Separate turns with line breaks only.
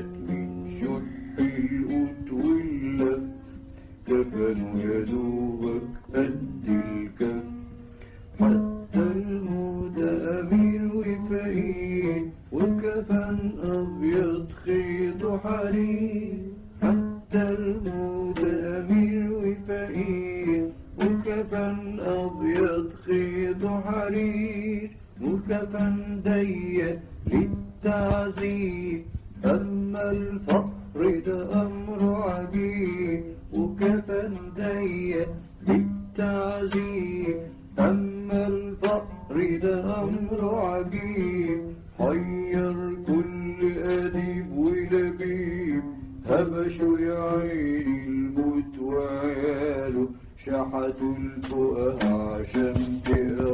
مات من شح القوت واللف كفنه يا دوبك قد الكف حتى الموت أمير وفقير وكفن أبيض خيط حرير حتى الموت أمير وفقير وكفن أبيض خيط حرير وكفن ضيق للتعذيب أما الفقر ده أمر عجيب وكفن ضيق للتعذيب أما الفقر ده أمر عجيب حير كل أديب ولبيب هبشوا يا عيني الموت وعياله شحتوا الفقهاء عشان تقرا